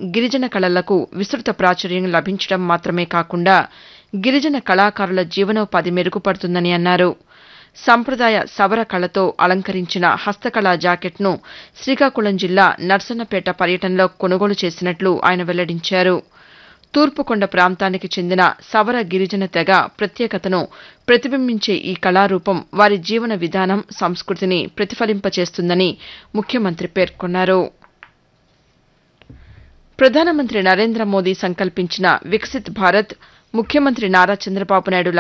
గిరిజన కళలకు విస్తృత ప్రాచుర్యం లభించడం మాత్రమే కాకుండా గిరిజన కళాకారుల జీవనోపాధి మెరుగుపడుతుందని అన్నారు సంప్రదాయ సవర కళతో అలంకరించిన హస్తకళా జాకెట్ను శ్రీకాకుళం జిల్లా నర్సన్నపేట పర్యటనలో కొనుగోలు చేసినట్లు ఆయన వెల్లడించారు తూర్పుకొండ ప్రాంతానికి చెందిన సవర గిరిజన తెగ ప్రత్యేకతను ప్రతిబింబించే ఈ కళారూపం వారి జీవన విధానం సంస్కృతిని ప్రతిఫలింపచేస్తుందని ముఖ్యమంత్రి పేర్కొన్నారు ప్రధానమంత్రి నరేంద్ర మోదీ సంకల్పించిన వికసిత్ భారత్ ముఖ్యమంత్రి నారా చంద్రబాబు నాయుడు